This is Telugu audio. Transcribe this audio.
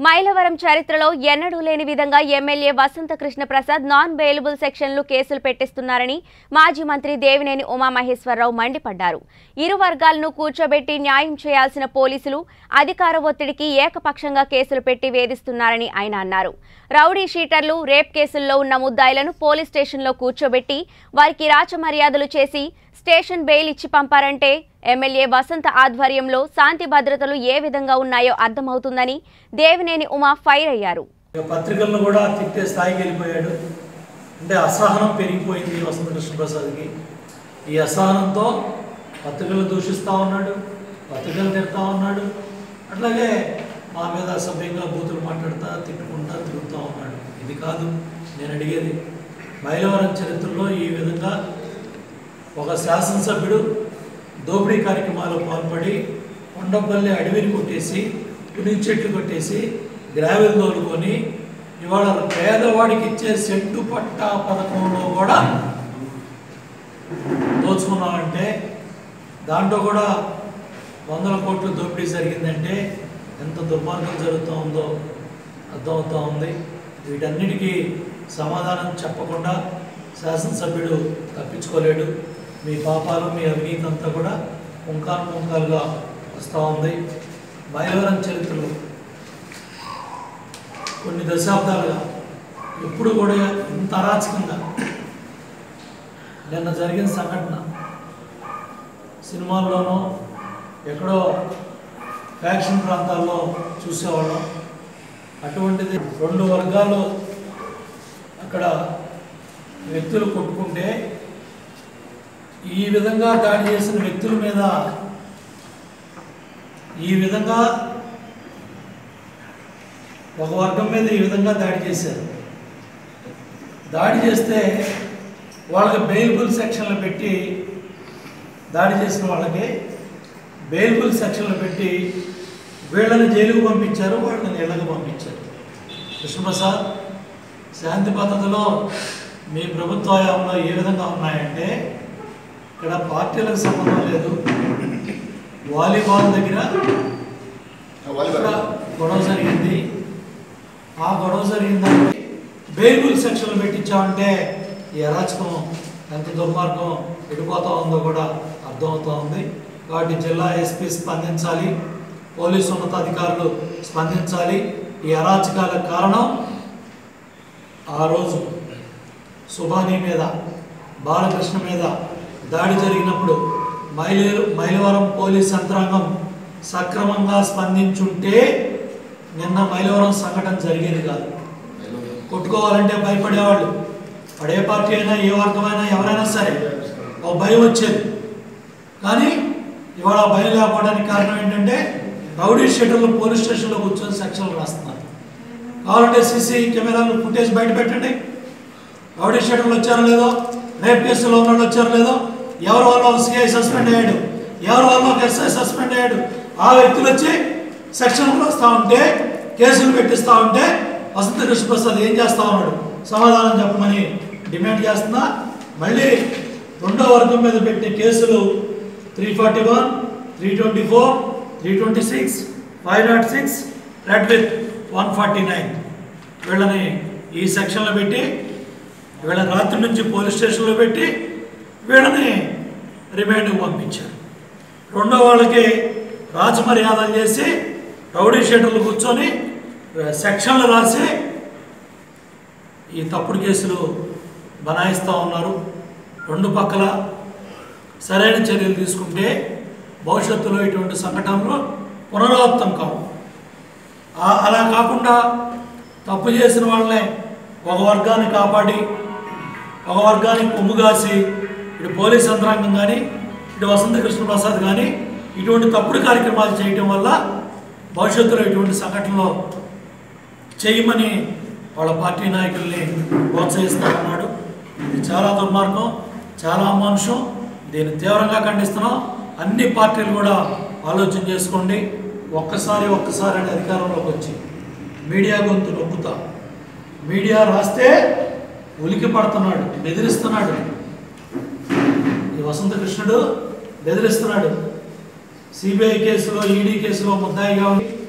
మైలవరం చరిత్రలో ఎన్నడూ లేని విధంగా MLA Vasantha Krishna Prasad non bailable సెక్షన్లు కేసులు పెట్టిస్తున్నారని మాజీ మంత్రి దేవినేని ఉమామహేశ్వరరావు మండిపడ్డారు ఇరు వర్గాలను కూర్చోబెట్టి న్యాయం చేయాల్సిన పోలీసులు అధికార ఒత్తిడికి ఏకపక్షంగా కేసులు పెట్టి వేధిస్తున్నారని ఆయన అన్నారు రౌడీ షీటర్లు రేప్ కేసుల్లో ఉన్న ముద్దాయిలను పోలీస్ స్టేషన్లో కూర్చోబెట్టి వారికి రాచమర్యాదలు చేసి స్టేషన్ బెయిల్ ఇచ్చి పంపారంటే ఎమ్మెల్యే వసంత ఆధ్వర్యంలో శాంతి భద్రతలు ఏ విధంగా ఉన్నాయో అర్థమవుతుందని దేవినేని ఉమా ఫైర్ అయ్యారు ఇక పత్రికలను కూడా తిట్టే స్థాయికి వెళ్ళిపోయాడు అంటే అసహనం పెరిగిపోయింది వసంత కృష్ణప్రసాద్కి ఈ అసహనంతో పత్రికలు దూషిస్తూ ఉన్నాడు పత్రికలు తిడతా ఉన్నాడు అట్లాగే మా మీద అసభ్యంగా బూతులు మాట్లాడుతూ తిట్టుకుంటా తిరుగుతూ ఉన్నాడు ఇది కాదు నేను అడిగేది మైలవరం చరిత్రలో ఈ విధంగా ఒక శాసనసభ్యుడు దోపిడీ కార్యక్రమాల్లో పాల్పడి కొండపల్లి అడవిని కొట్టేసి పులి చెట్లు కొట్టేసి గ్రావెల్ తోలుకొని ఇవాళ పేదవాడికి ఇచ్చే సెట్టు పట్టా పథకంలో కూడా దోచుకున్నామంటే దాంట్లో కూడా వందల కోట్లు దోపిడీ జరిగిందంటే ఎంత దుర్మార్గం జరుగుతూ ఉందో అర్థమవుతూ ఉంది వీటన్నిటికీ సమాధానం చెప్పకుండా శాసనసభ్యుడు తప్పించుకోలేడు మీ పాపాలు మీ అవినీతి అంతా కూడా పుంకాను పుంకాలుగా వస్తూ ఉంది మైలవరం చరిత్రలో కొన్ని దశాబ్దాలుగా ఎప్పుడు కూడా ఇంత అరాచకంగా నిన్న జరిగిన సంఘటన సినిమాల్లోనో ఎక్కడో ఫ్యాక్షన్ ప్రాంతాల్లో చూసేవాళ్ళం అటువంటిది రెండు వర్గాలు అక్కడ వ్యక్తులు కొట్టుకుంటే ఈ విధంగా దాడి చేసిన వ్యక్తుల మీద ఈ విధంగా ఒక వర్గం మీద ఈ విధంగా దాడి చేశారు దాడి చేస్తే వాళ్ళకి బెయిల్బుల్ సెక్షన్లు పెట్టి దాడి చేసిన వాళ్ళకి బెయిల్బుల్ సెక్షన్లు పెట్టి వీళ్ళని జైలుకు పంపించారు వాళ్ళని ఇళ్ళకు పంపించారు కృష్ణప్రసాద్ శాంతి పద్ధతిలో మీ ప్రభుత్వ హయాంలో ఏ విధంగా ఉన్నాయంటే ఇక్కడ పార్టీలకు సంబంధం లేదు వాలీబాల్ దగ్గర ఇక్కడ గొడవ జరిగింది ఆ గొడవ జరిగిందంటే బెయిల్బుల్ సెక్షన్లు పెట్టించామంటే ఈ అరాచకం ఎంత దుర్మార్గం ఎడిపోతా ఉందో కూడా అర్థమవుతా ఉంది కాబట్టి జిల్లా ఎస్పీ స్పందించాలి పోలీసు ఉన్నతాధికారులు స్పందించాలి ఈ అరాచకాలకు కారణం ఆ రోజు సుభాని మీద బాలకృష్ణ మీద దాడి జరిగినప్పుడు మైలు మైలవరం పోలీస్ యంత్రాంగం సక్రమంగా స్పందించుంటే నిన్న మైలవరం సంఘటన జరిగేది కాదు కొట్టుకోవాలంటే భయపడేవాళ్ళు వాడు ఏ పార్టీ అయినా ఏ వర్గమైనా ఎవరైనా సరే ఒక భయం వచ్చేది కానీ ఇవాళ ఆ భయం లేకపోవడానికి కారణం ఏంటంటే రౌడీ షెడ్యూల్ పోలీస్ స్టేషన్లో కూర్చొని సెక్షన్లు రాస్తున్నారు కావాలంటే సీసీ కెమెరాలు ఫుటేజ్ బయట పెట్టండి రౌడీ షెడ్యూల్ వచ్చారో లేదో రేప్ కేసులో ఉన్నాడు వచ్చారో లేదో ఎవరి వల్ల ఒక సిఐ సస్పెండ్ అయ్యాడు ఎవరి వల్ల ఒక ఎస్ఐ సస్పెండ్ అయ్యాడు ఆ వ్యక్తులు వచ్చి సెక్షన్లు వస్తూ ఉంటే కేసులు పెట్టిస్తూ ఉంటే వసంత కృష్ణప్రసాద్ ఏం చేస్తా ఉన్నాడు సమాధానం చెప్పమని డిమాండ్ చేస్తున్నా మళ్ళీ రెండో వర్గం మీద పెట్టే కేసులు three forty one three twenty four three twenty six five naught six read with one forty nine వీళ్ళని ఈ సెక్షన్లో పెట్టి వీళ్ళని రాత్రి నుంచి పోలీస్ స్టేషన్లో పెట్టి వీళ్ళని రిమాండ్కి పంపించారు రెండో వాళ్ళకి రాజమర్యాదలు చేసి రౌడీ షీటర్లు కూర్చొని సెక్షన్లు రాసి ఈ తప్పుడు కేసులు బనాయిస్తూ ఉన్నారు రెండు పక్కల సరైన చర్యలు తీసుకుంటే భవిష్యత్తులో ఇటువంటి సంఘటనలు పునరావృతం కావు ఆ- అలా కాకుండా తప్పు చేసిన వాళ్ళనే ఒక వర్గాన్ని కాపాడి ఒక వర్గానికి కొమ్ము కాసి ఇటు పోలీస్ యంత్రాంగం కానీ ఇటు వసంత కృష్ణ ప్రసాద్ కానీ ఇటువంటి తప్పుడు కార్యక్రమాలు చేయటం వల్ల భవిష్యత్తులో ఇటువంటి సంఘటనలు చేయమని వాళ్ళ పార్టీ నాయకుల్ని ప్రోత్సహిస్తూ ఉన్నాడు ఇది చాలా దుర్మార్గం చాలా అమానుషం దీన్ని తీవ్రంగా ఖండిస్తున్నాం అన్ని పార్టీలు కూడా ఆలోచన చేసుకోండి ఒక్కసారి ఒక్కసారి అని అధికారంలోకి వచ్చి మీడియా గొంతు నొక్కుతా మీడియా రాస్తే ఉలికి పడుతున్నాడు బెదిరిస్తున్నాడు ఈ వసంత కృష్ణుడు బెదిరిస్తున్నాడు సిబిఐ కేసులో ఈడీ కేసులో ముద్దాయిగా ఉండి